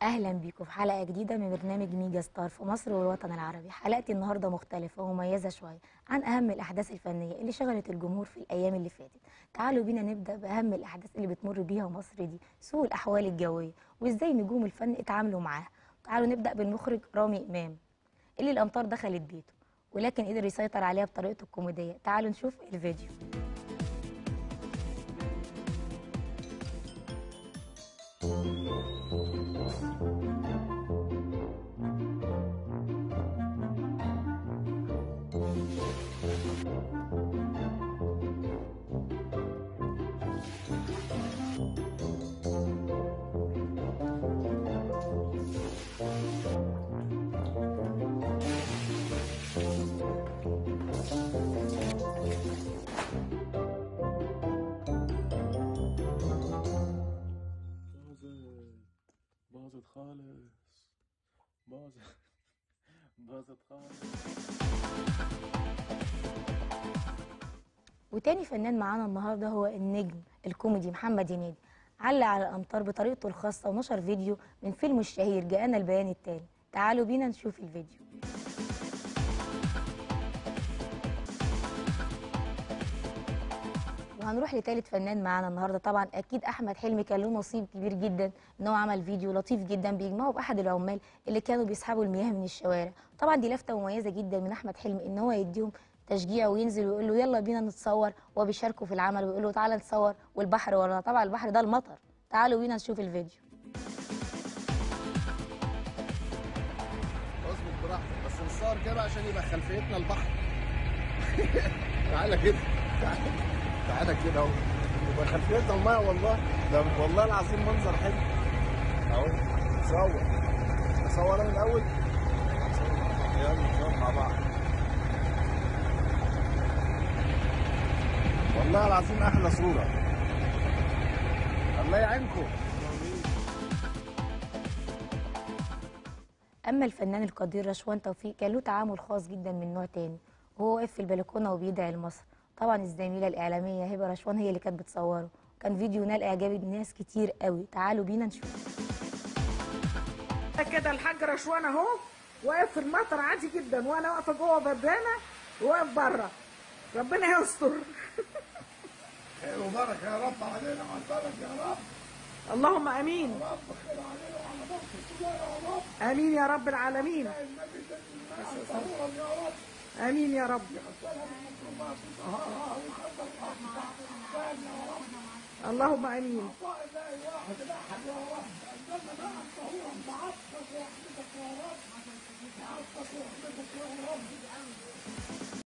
اهلا بيكم في حلقه جديده من برنامج ميجا ستار في مصر والوطن العربي حلقتي النهارده مختلفه ومميزه شويه عن اهم الاحداث الفنيه اللي شغلت الجمهور في الايام اللي فاتت تعالوا بينا نبدا باهم الاحداث اللي بتمر بيها مصر دي سوء الاحوال الجويه وازاي نجوم الفن اتعاملوا معاها تعالوا نبدا بالمخرج رامي امام اللي الامطار دخلت بيته ولكن قدر يسيطر عليها بطريقته الكوميديه تعالوا نشوف الفيديو باظت باظت خالص باظت باظت خالص وتاني فنان معانا النهارده هو النجم الكوميدي محمد هنيدي علق على الامطار بطريقته الخاصه ونشر فيديو من فيلمه الشهير جاءنا البيان التالي تعالوا بينا نشوف الفيديو وهنروح لتالت فنان معانا النهارده طبعا اكيد احمد حلمي كان له نصيب كبير جدا ان هو عمل فيديو لطيف جدا بيجمعه باحد العمال اللي كانوا بيسحبوا المياه من الشوارع طبعا دي لفته مميزه جدا من احمد حلمي ان هو يديهم تشجيع وينزل ويقول له يلا بينا نتصور وبيشاركوا في العمل ويقول له تعالى نتصور والبحر ورانا طبعا البحر ده المطر تعالوا بينا نشوف الفيديو اظبط براحتك بس نصور كده عشان يبقى خلفيتنا البحر تعالى كده تعالى تعالى كده اهو يبقى خلفيتنا الميه والله ده والله العظيم منظر حلو اهو صور اصور انا الاول يلا نصور مع بعض والله العظيم احلى صوره الله يعينكم اما الفنان القدير رشوان توفيق كان له تعامل خاص جدا من نوع تاني وهو واقف في البلكونه وبيدعي لمصر طبعا الزميله الاعلاميه هبه رشوان هي اللي كانت بتصوره كان فيديو نال اعجاب الناس كتير قوي تعالوا بينا نشوف كده الحاج رشوان اهو واقف في المطر عادي جدا وانا واقفه جوه بردانه وواقف بره ربنا يستر خير وبركه يا رب علينا وعلى البلد يا رب اللهم امين امين يا رب العالمين امين يا رب اللهم امين